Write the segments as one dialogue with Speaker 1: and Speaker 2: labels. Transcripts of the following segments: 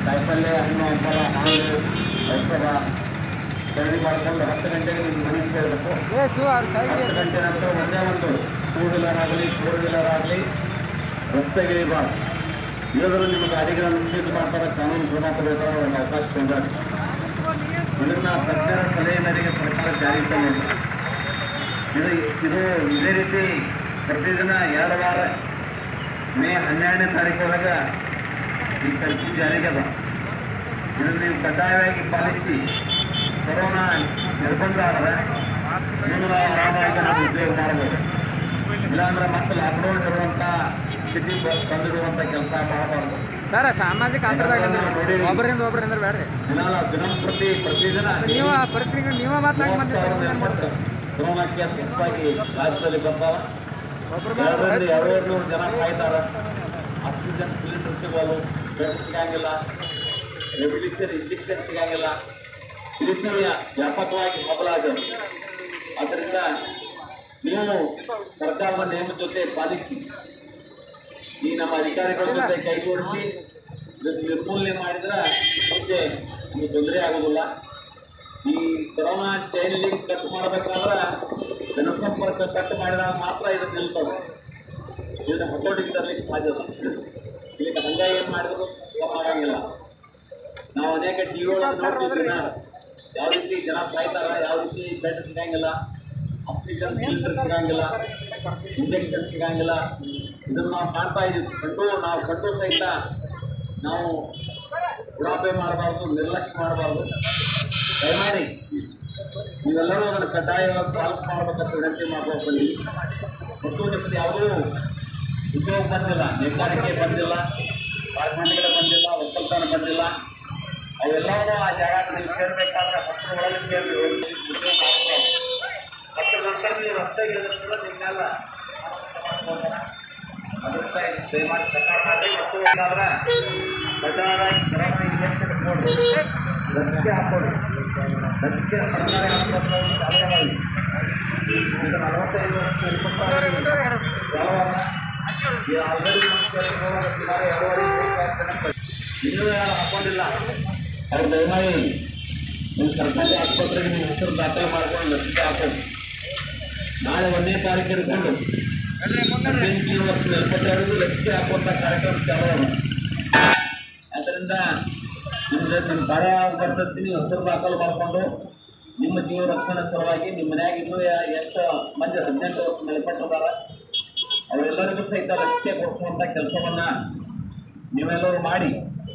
Speaker 1: ಕಾಯಿಪಲ್ಯ ಹಣ್ಣು ಹಂಪಲ ಹಾಲು ಔಷಧ ಖರೀದಿ ಮಾಡ್ಕೊಂಡು ಹತ್ತು ಗಂಟೆಗೆ ನಿಮ್ಮ ಮನೆಗೆ ಸೇರಬೇಕು ಹತ್ತು ಗಂಟೆ ನಂತರ ಒಂದೇ ಒಂದು ಟೂ ವೀಲರ್ ಆಗಲಿ ಫೋರ್ ವೀಲರ್ ಆಗಲಿ ರಸ್ತೆಗೆ ಇರಬಾರ್ದು ಇಲ್ಲದ್ರೆ ನಿಮ್ಮ ಗಾಡಿಗಳನ್ನು ಸೀಜ್ ಮಾಡ್ತಾರೆ ಕಾನೂನು ಕ್ರಮ ತಗೋತಾರೆ ಒಂದು ಅವಕಾಶ ಕೊಡಬೇಕು ಇದನ್ನ ತಜ್ಞರ ಸಲಹೆ ಮೇರೆಗೆ ಸರ್ಕಾರ ಜಾರಿಗೆ ತಂದಿದೆ ಇದು ಇದು ಇದೇ ರೀತಿ ಪ್ರತಿದಿನ ಎರಡು ವಾರ ಮೇ ಹನ್ನೆರಡನೇ ತಾರೀಕೊಳಗೆ ಈ ಕರ್ಫ್ಯೂ ಜಾರಿಗೆ ಅದ ಇದನ್ನು ನೀವು ಕಡ್ಡಾಯವಾಗಿ ಪಾಲಿಸಿ ಕೊರೋನಾ ನಿರ್ಬಂಧ ಆದರೆ ನೀವು ನಾವು ಆರಾಮಾಗಿ ನಾವು ಉದ್ಯೋಗ ಮಾಡಬಹುದು ಇಲ್ಲಾಂದ್ರೆ ಮತ್ತೆ ಲಾಕ್ಡೌನ್ ಇರುವಂಥ ಸ್ಥಿತಿ ಬ- ತಂದಿಡುವಂಥ ಕೆಲಸ ಮಾಡಬಾರ್ದು
Speaker 2: ಸರ್ ಸಾಮಾಜಿಕ ಅಂತರದಾಗ ಒಬ್ಬರಿಂದ ಒಬ್ಬರಿಂದ ಬೇಡ್ರಿ
Speaker 1: ದಿನ ದಿನಂಪ್ರತಿ ಪ್ರತಿದಿನ
Speaker 2: ನೀವ ಪರಿಸ್ಥಿತಿ ನೀವ
Speaker 1: ಮೂವತ್ತು ಸಾವಿರದ
Speaker 2: ಮಾತಾಡಿ
Speaker 1: ಎಂಬತ್ತು ಕೊರೋನಾ ಕೇಸ್ ಹೆಚ್ಚಾಗಿ ರಾಜ್ಯದಲ್ಲಿ ಬರ್ತಾವ
Speaker 2: ಒಬ್ರು
Speaker 1: ಎರಡರಿಂದ ಎರಡೂವರೆ ನೂರು ಜನ ಸಾಯ್ತಾರ ಆಕ್ಸಿಜನ್ ಸಿಲಿಂಡರ್ ಸಿಗೋದು ಬೆಡ್ ಸಿಗಂಗಿಲ್ಲ ರೆವಿಲ್ಯೂಷನ್ ಇಂಜೆಕ್ಷನ್ ಸಿಗಂಗಿಲ್ಲ ಇದಕ್ಕೆ ವ್ಯಾಪಕವಾಗಿ ಮೊದಲಾದ ಆದ್ದರಿಂದ ನೀವು ಸರ್ಕಾರದ ನಿಯಮ ಜೊತೆ ಪಾಲಿಸಿ ಈ ನಮ್ಮ ಅಧಿಕಾರಿಗಳ ಜೊತೆ ಕೈಗೂಡಿಸಿ ಇದನ್ನು ನಿರ್ಮೂಲನೆ ಮಾಡಿದ್ರೆ ಮುಂದೆ ನಿಮಗೆ ತೊಂದರೆ ಆಗೋದಿಲ್ಲ ಈ ಕೊರೋನಾ ಚೈನಲ್ಲಿ ಕಟ್ ಮಾಡಬೇಕಾದ್ರೆ ಜನಸಂಪರ್ಕ ಕಟ್ ಮಾಡಿದಾಗ ಮಾತ್ರ ಇದು ನಿಲ್ತದೆ ಇದನ್ನ ಹತೋಟಿಗೆ ತರಲಿಕ್ಕೆ ಸಾಧ್ಯ ಇಲ್ಲ ಈಗ ಹಂಗಾಗಿ ಏನು ಮಾಡಿದ್ರು ಕಮ್ಮಿ ಆಗಂಗಿಲ್ಲ ನಾವು ಅನೇಕ ಟಿ ವಿ ಒಳಗೆ ನೋಡ್ತಿದ್ವಿ ನಾವು ಯಾವ ರೀತಿ ಜನ ಸಾಯ್ತಾರ ಯಾವ ರೀತಿ ಬೆಡ್ ಸಿಗಂಗಿಲ್ಲ ಆಕ್ಸಿಜನ್ ಸಿಲಿಂಡರ್ ಸಿಗಂಗಿಲ್ಲ ಇಂಜೆಕ್ಷನ್ ಸಿಗಂಗಿಲ್ಲ ಇದನ್ನು ನಾವು ಕಾಣ್ತಾ ಇದ್ದೀವಿ ಕಂಡು ನಾವು ಕಂಡು ಸಹಿತ ನಾವು ಉಡಾಪೆ ಮಾಡಬಾರ್ದು ನಿರ್ಲಕ್ಷ್ಯ ಮಾಡಬಾರ್ದು ದಯಮಾಡಿ ನೀವೆಲ್ಲರೂ ಅದನ್ನು ಕಡ್ಡಾಯವಾಗಿ ಪಾಲನೆ ಮಾಡಬೇಕಂತ ವಿನಂತಿ ಮಾಡ್ಕೊಂಡು ಬಂದಿ ಮತ್ತು ನಿಮ್ಮದು ಯಾವುದೂ ಉದ್ಯೋಗ ಬಂದಿಲ್ಲ ನೇಕಾರಿಕೆ ಬಂದಿಲ್ಲ ರಾಜಮಂಡಿಗಳ ಬಂದಿಲ್ಲ ಒಕ್ಕಲ್ತನ ಬಂದಿಲ್ಲ ಅವೆಲ್ಲವೂ ಆ ಜಾಗ ನೀವು ಸೇರಬೇಕಾದ್ರೆ ಹತ್ತರ ಒಳಗೆ ಸೇರಿ ಉದ್ಯೋಗ ಮಾಡ್ಬೋದು ಹತ್ತರ ನಂತರ ನೀವು ರಸ್ತೆಗೆ ಇಳಿದ್ರೆ ಕೂಡ ನಿಮ್ಮೆಲ್ಲ ಅದರಿಂದ ಇದು ದಯಮಾಡಿ ಸರ್ಕಾರ ಮಾಡಿ ಮತ್ತು ಬೇಕಾದ್ರೆ ಕಡ್ಡಾಯವಾಗಿ ಕೊರೋನಾ ಇಂಜೆಕ್ಷನ್ ಕೊಡ್ರಿ ಲಸಿಕೆ ಹಾಕೊಳ್ಳಿ ಲಸಿಕೆ ಸರ್ಕಾರಿ ಆಸ್ಪತ್ರೆಯಲ್ಲಿ ಚಾಲನೆ ಮಾಡಿ ಈಗ ನಲವತ್ತೈದು ವರ್ಷ ಇಪ್ಪತ್ತಾರು ಈ ಆಲ್ರೆಡಿ ನಮ್ಮ ಸೇರಿಕೊಳ್ಳೋದು ಸುಮಾರು ಎರಡೂವರೆ ಮೂರು ಸಾವಿರ ಜನ ಇನ್ನೂ ಯಾರು ಹಾಕೊಂಡಿಲ್ಲ ಅವ್ರು ದಯಮಾಡಿ ನಿಮ್ಮ ಸರ್ಕಾರಿ ಆಸ್ಪತ್ರೆಗೆ ನಿಮ್ಮ ಹೆಸರು ದಾಖಲೆ ಮಾಡ್ಕೊಂಡು ಲಸಿಕೆ ಹಾಕೋದು ನಾಳೆ ಒಂದನೇ ತಾರೀಕು ಹಿಡ್ಕೊಂಡು ಹದಿನೆಂಟು ವರ್ಷ ಎಪ್ಪತ್ತೆರಡು ಲಸಿಕೆ ಹಾಕುವಂಥ ಕಾರ್ಯಕ್ರಮ ಚಾಲೂ ಅದ ಆದ್ದರಿಂದ ನಿಮ್ದು ನಿಮ್ಮ ಕಾರ್ಯ ಬರ್ತೈತಿ ನೀವು ಹೆಸರು ದಾಖಲು ಮಾಡಿಕೊಂಡು ನಿಮ್ಮ ಜೀವ ರಕ್ಷಣೆ ಸಲುವಾಗಿ ನಿಮ್ಮ ಮನ್ಯಾಗ ಇನ್ನೂ ಯಾ- ಎಷ್ಟು ಮಂದಿ ಹದಿನೆಂಟು ವರ್ಷ ಮೇಲ್ಪಟ್ಟದಾರ ಅವರೆಲ್ಲರಿಗೂ ಸಹಿತ ಲಸಿಕೆ ಕೊಡಿಸುವಂಥ ಕೆಲಸವನ್ನು ನೀವೆಲ್ಲರೂ ಮಾಡಿ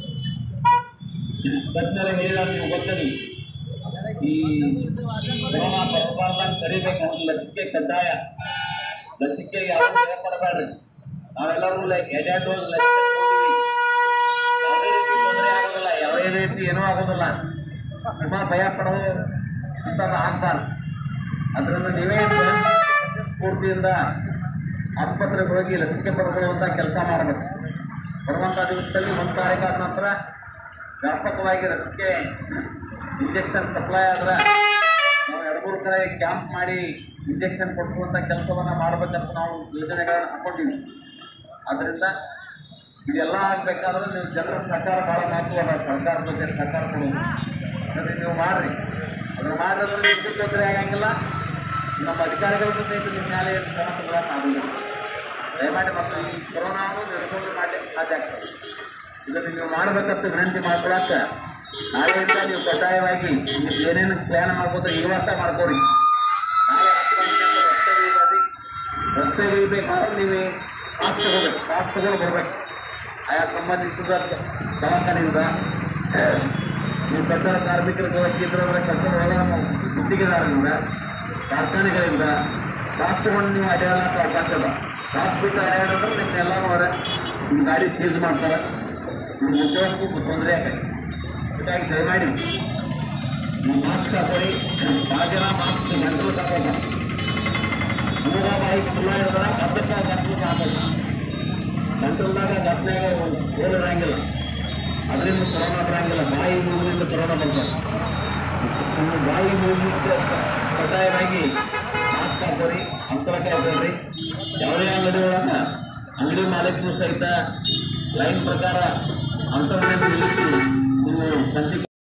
Speaker 1: ತಜ್ಞರು ಹೇಳಿದ ನೀವು ಗೊತ್ತಿರಿ ಈ ಕೊರೋನಾ ಬರಬಾರ್ದಂಗೆ ತಡಿಬೇಕಂದ್ರೆ ಲಸಿಕೆ ಕಡ್ಡಾಯ ಲಸಿಕೆ ಯಾರು ಭಯ ಪಡಬೇಡ್ರಿ ನಾವೆಲ್ಲರೂ ಲೈಕ್ ಎಡೆ ಡೋಸ್ ಲಸಿಕೆ ಕೊಟ್ಟಿವಿ. ಯಾವುದೇ ರೀತಿ ತೊಂದರೆ ಆಗೋದಿಲ್ಲ ಯಾವುದೇ ರೀತಿ ಏನೂ ಆಗೋದಿಲ್ಲ ತುಂಬ ಭಯ ಪಡೋದು ಇಂಥದ್ದು ಆಗ್ಬಾರ್ದು ಅದರಿಂದ ನೀವೇ ಸ್ಫೂರ್ತಿಯಿಂದ ಆಸ್ಪತ್ರೆಗೆ ಹೋಗಿ ಲಸಿಕೆ ಪಡ್ಕೊಳ್ಳುವಂಥ ಕೆಲಸ ಮಾಡಬೇಕು ಬರುವಂಥ ದಿವಸದಲ್ಲಿ ಒಂದು ತಾರೀಕು ಆದ ನಂತರ ವ್ಯಾಪಕವಾಗಿ ಲಸಿಕೆ ಇಂಜೆಕ್ಷನ್ ಸಪ್ಲೈ ಆದ್ರೆ ನಾವು ಎರಡು ಮೂರು ಕಡೆ ಕ್ಯಾಂಪ್ ಮಾಡಿ ಇಂಜೆಕ್ಷನ್ ಕೊಡಿಸುವಂಥ ಕೆಲಸವನ್ನು ಮಾಡಬೇಕಂತ ನಾವು ಯೋಜನೆಗಳನ್ನು ಹಾಕೊಂಡಿವಿ ಆದ್ದರಿಂದ ಇದೆಲ್ಲ ಆಗಬೇಕಾದ್ರೆ ನೀವು ಜನರ ಸಹಕಾರ ಭಾಳ ಮಹತ್ವದ ಸರ್ಕಾರದ ಜೊತೆ ಸಹಕಾರ ಕೊಡೋದು ಅದನ್ನು ನೀವು ಮಾಡಿರಿ ಅದನ್ನು ಮಾಡಿದ್ರೆ ನಿಮ್ಗೆ ತೊಂದರೆ ಆಗಂಗಿಲ್ಲ ನಮ್ಮ ಅಧಿಕಾರಿಗಳ ಜೊತೆ ನಿಮ್ಮ ಮೇಲೆ ಏನು ಕ್ರಮ ತಗೊಳ್ಳೋಕ್ಕಾಗಲ್ಲ ದಯಮಾಡಿ ಮತ್ತು ಈ ಕೊರೋನಾವನ್ನು ನಿರ್ಮೂಲನೆ ಮಾಡಲಿಕ್ಕೆ ಸಾಧ್ಯ ಆಗ್ತದೆ ಇದನ್ನು ನೀವು ಮಾಡಬೇಕಂತ ವಿನಂತಿ ಮಾಡ್ಕೊಳಕ್ಕೆ ನಾಳೆಯಿಂದ ನೀವು ಕಡ್ಡಾಯವಾಗಿ ನೀವು ಏನೇನು ಪ್ಲ್ಯಾನ್ ಮಾಡ್ಬೋದು ಇವತ್ತ ಮಾಡ್ಕೊಡಿ ನಾಳೆ ಹತ್ತು ಗಂಟೆಗೆ ರಸ್ತೆ ಇಳಿಯೋದು ರಸ್ತೆ ಇಳಿಬೇಕಾದ್ರೆ ನೀವು ಪಾಸ್ ತಗೋಬೇಕು ಪಾಸ್ ತಗೊಂಡು ಬರ್ಬೇಕು ಆಯಾ ಸಂಬಂಧಿಸಿದ ದವಾಖಾನೆಯಿಂದ ನೀವು ಕಟ್ಟಡ ಕಾರ್ಮಿಕರಿಗೆ ಹೋಗಿದ್ರೆ ಕಟ್ಟಡ ಒಳಗೆ ನಮ್ಮ ಗುತ್ತಿಗೆದಾರರಿಂದ ಕಾರ್ಖಾನೆಗಳಿಂದ ಪಾಸ್ ತಗೊಂಡು ನೀವು ಅಡ್ಡಾಡಕ್ಕೆ ಅವಕಾಶ ಇಲ್ಲ ಪಾಸ್ ಬಿಟ್ಟು ಅಡ್ಡಾಡಿದ್ರೆ ನಿಮ್ಮೆಲ್ಲರೂ ಅವರ ನಿಮ್ಮ ಗಾಡಿ ಸೀಸ್ ಮಾಡ್ತಾರೆ ನಿಮ್ಮ ಉದ್ಯೋಗಕ್ಕೂ ತೊಂದರೆ ಆಗತ್ತೆ ಹೀಗಾಗಿ ದಯಮಾಡಿ ನೀವು ಮಾಸ್ಕ್ ಹಾಕೊಳ್ಳಿ ಭಾಳ ಜನ ಮಾಸ್ಕ್ ಗಂಟಲು ತಗೋಲ್ಲ ಮೂಗ ಬಾಯಿ ಖುಲ್ಲ ಇರೋದ್ರ ಅದಕ್ಕೆ ಗಂಟಲು ಹಾಕೋದು ಗಂಟಲ್ದಾಗ ಗಂಟನಾಗ ಹೋಲ್ ಇರಂಗಿಲ್ಲ ಅದರಿಂದ ಕೊರೋನಾ ಬರಂಗಿಲ್ಲ ಬಾಯಿ ಮೂಗಿನಿಂದ ಕೊರೋನಾ ಬರ್ತದೆ ನಿಮ್ಮ ಬಾಯಿ ಮೂಗಿನಿಂದ ಕಡ್ಡಾಯವಾಗಿ ಮಾಸ್ಕ್ ಹಾಕೋರಿ ಅಂತರ ಕಾಯ್ಕೊಳ್ರಿ ಯಾವುದೇ ಅಂಗಡಿ ಒಳಗೆ ಅಂಗಡಿ ಮಾಲೀಕರು ಸಹಿತ ಲೈನ್ ಪ್ರಕಾರ ಅಂತರ್ಜಾಲ ನಿಲ್ಲಿಸಿ